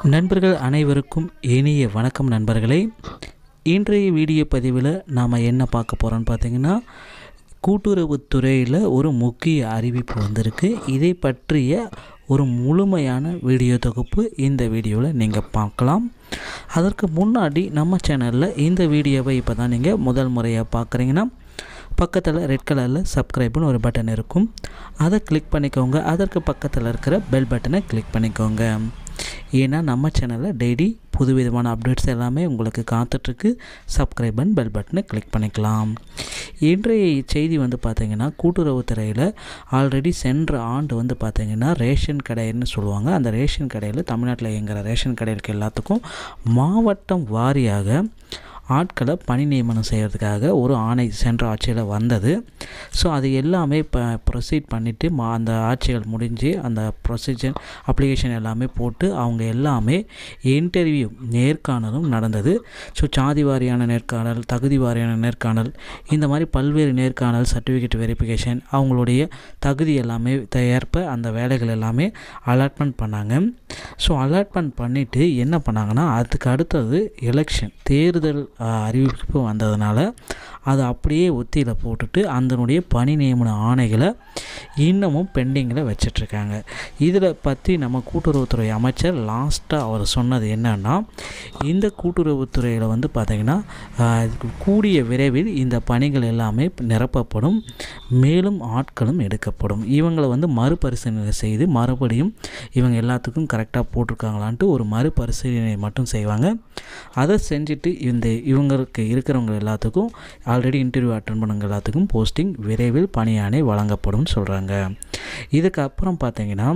நண்பர்கள் அனைவருக்கும் இனிய வணக்கம் நண்பர்களே இன்றைய வீடியோ பதிவில் நாம் என்ன பார்க்க போகிறோம்னு பார்த்தீங்கன்னா கூட்டுறவுத்துறையில் ஒரு முக்கிய அறிவிப்பு வந்திருக்கு இதை பற்றிய ஒரு முழுமையான வீடியோ தொகுப்பு இந்த வீடியோவில் நீங்கள் பார்க்கலாம் அதற்கு முன்னாடி நம்ம சேனலில் இந்த வீடியோவை இப்போ தான் நீங்கள் முதல் முறையாக பார்க்குறீங்கன்னா பக்கத்தில் ரெட் கலரில் சப்ஸ்கிரைப்னு ஒரு பட்டன் இருக்கும் அதை கிளிக் பண்ணிக்கோங்க அதற்கு பக்கத்தில் இருக்கிற பெல் பட்டனை கிளிக் பண்ணிக்கோங்க ஏன்னா நம்ம சேனலில் டெய்லி புதுவிதமான அப்டேட்ஸ் எல்லாமே உங்களுக்கு காத்துட்ருக்கு சப்ஸ்கிரைப் அண்ட் பெல் பட்டனை கிளிக் பண்ணிக்கலாம் இன்றைய செய்தி வந்து பார்த்திங்கன்னா கூட்டுறவுத்துறையில் ஆல்ரெடி சென்ற ஆண்டு வந்து பார்த்திங்கன்னா ரேஷன் கடைன்னு சொல்லுவாங்க அந்த ரேஷன் கடையில் தமிழ்நாட்டில் இயங்குகிற ரேஷன் கடைகளுக்கு எல்லாத்துக்கும் மாவட்டம் வாரியாக ஆட்களை பணி நியமனம் செய்கிறதுக்காக ஒரு ஆணை சென்ற ஆட்சியில் வந்தது ஸோ அது எல்லாமே இப்போ ப்ரொசீட் பண்ணிவிட்டு மா அந்த ஆட்சிகள் முடிஞ்சு அந்த ப்ரொசீஜர் அப்ளிகேஷன் எல்லாமே போட்டு அவங்க எல்லாமே இன்டர்வியூ நேர்காணலும் நடந்தது ஸோ சாதி வாரியான நேர்காணல் தகுதி வாரியான நேர்காணல் இந்த மாதிரி பல்வேறு நேர்காணல் சர்டிஃபிகேட் வெரிஃபிகேஷன் அவங்களுடைய தகுதி எல்லாமே ஏற்ப அந்த வேலைகள் எல்லாமே அலாட்மெண்ட் பண்ணாங்க ஸோ அலாட்மெண்ட் பண்ணிவிட்டு என்ன பண்ணாங்கன்னா அதுக்கு அடுத்தது எலெக்ஷன் தேர்தல் அறிவிப்பு வந்ததுனால அதை அப்படியே ஒத்தியில் போட்டுட்டு அதனுடைய பணி நியமன ஆணைகளை இன்னமும் பெண்டிங்கில் வச்சிட்ருக்காங்க இதில் பற்றி நம்ம கூட்டுறவுத்துறை அமைச்சர் லாஸ்ட்டாக அவர் சொன்னது என்னன்னா இந்த கூட்டுறவுத்துறையில் வந்து பார்த்திங்கன்னா கூடிய விரைவில் இந்த பணிகள் எல்லாமே நிரப்பப்படும் மேலும் ஆட்களும் எடுக்கப்படும் இவங்களை வந்து மறுபரிசீலனை செய்து மறுபடியும் இவங்க எல்லாத்துக்கும் கரெக்டாக போட்டிருக்காங்களான்ட்டு ஒரு மறுபரிசீலனை மட்டும் செய்வாங்க அதை செஞ்சுட்டு இந்த இவங்களுக்கு இருக்கிறவங்க எல்லாத்துக்கும் ஆல்ரெடி இன்டர்வியூ அட்டன் பண்ணுங்க எல்லாத்துக்கும் போஸ்டிங் விரைவில் பணியாணை வழங்கப்படும் சொல்கிறாங்க இதுக்கப்புறம் பார்த்தீங்கன்னா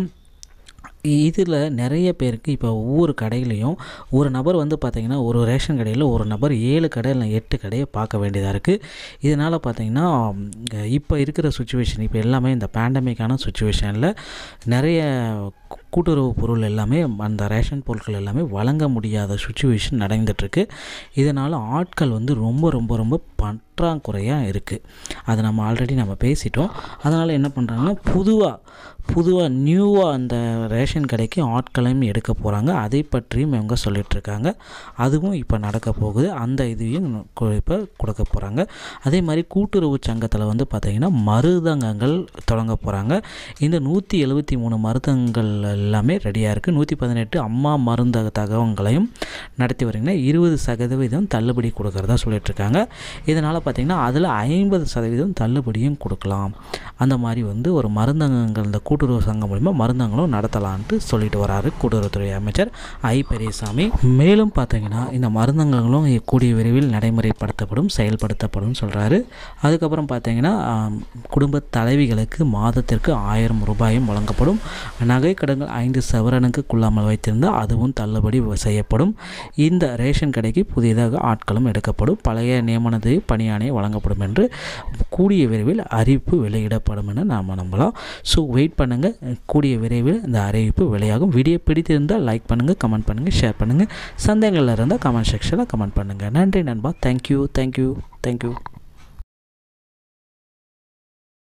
இதில் நிறைய பேருக்கு இப்போ ஒவ்வொரு கடையிலையும் ஒரு நபர் வந்து பார்த்திங்கன்னா ஒரு ரேஷன் கடையில் ஒரு நபர் ஏழு கடை இல்லை எட்டு கடையை பார்க்க வேண்டியதாக இருக்குது இதனால் பார்த்திங்கன்னா இப்போ இருக்கிற சுச்சுவேஷன் இப்போ எல்லாமே இந்த பேண்டமிக்கான சுச்சுவேஷனில் நிறைய கூட்டுறவு பொருள் எல்லாமே அந்த ரேஷன் பொருட்கள் எல்லாமே வழங்க முடியாத சுச்சுவேஷன் நடந்துகிட்ருக்கு இதனால் ஆட்கள் வந்து ரொம்ப ரொம்ப ரொம்ப பற்றாக்குறையாக இருக்குது அதை நம்ம ஆல்ரெடி நம்ம பேசிட்டோம் அதனால் என்ன பண்ணுறாங்கன்னா பொதுவாக புதுவாக நியூவாக அந்த ரேஷன் கடைக்கு ஆட்களையும் எடுக்க போகிறாங்க அதை பற்றியும் இவங்க சொல்லிகிட்ருக்காங்க அதுவும் இப்போ நடக்க போகுது அந்த இதையும் இப்போ கொடுக்க போகிறாங்க அதே மாதிரி கூட்டுறவு சங்கத்தில் வந்து பார்த்திங்கன்னா மருதங்கங்கள் தொடங்க போகிறாங்க இந்த நூற்றி எழுபத்தி மூணு மருதங்கள் எல்லாமே ரெடியாக இருக்குது நூற்றி பதினெட்டு அம்மா மருந்தக தகவங்களையும் நடத்தி வரீங்கன்னா இருபது சதவீதம் தள்ளுபடி கொடுக்குறதா சொல்லிகிட்ருக்காங்க இதனால் பார்த்திங்கன்னா அதில் ஐம்பது சதவீதம் தள்ளுபடியும் கொடுக்கலாம் அந்த மாதிரி வந்து ஒரு மருந்தகங்கள் இந்த கூட்டுறவு சங்கம் மூலிமா மருந்தகங்களும் நடத்தலான்ட்டு சொல்லிட்டு வராரு கூட்டுறவுத்துறை அமைச்சர் ஐ பெரியசாமி மேலும் பார்த்தீங்கன்னா இந்த மருந்தகங்களும் கூடிய விரைவில் நடைமுறைப்படுத்தப்படும் செயல்படுத்தப்படும் சொல்கிறாரு அதுக்கப்புறம் பார்த்தீங்கன்னா குடும்ப தலைவிகளுக்கு மாதத்திற்கு ஆயிரம் ரூபாயும் வழங்கப்படும் நகை கடன்கள் ஐந்து சவரனுக்கு கொள்ளாமல் வைத்திருந்தால் அதுவும் தள்ளுபடி செய்யப்படும் இந்த ரேஷன் கடைக்கு புதியதாக ஆட்களும் எடுக்கப்படும் பழைய நியமனத்தை பணியாணை வழங்கப்படும் என்று கூடிய விரைவில் அறிவிப்பு வெளியிடப்படும் என நாம் நம்பலாம் ஸோ வெயிட் பண்ணுங்கள் கூடிய விரைவில் இந்த அறிவிப்பு வெளியாகும் வீடியோ பிடித்திருந்தால் லைக் பண்ணுங்கள் கமெண்ட் பண்ணுங்கள் ஷேர் பண்ணுங்கள் சந்தேகங்கள் இருந்தால் கமெண்ட் செக்ஷனில் கமெண்ட் பண்ணுங்கள் நன்றி நண்பா தேங்க்யூ தேங்க்யூ தேங்க்யூ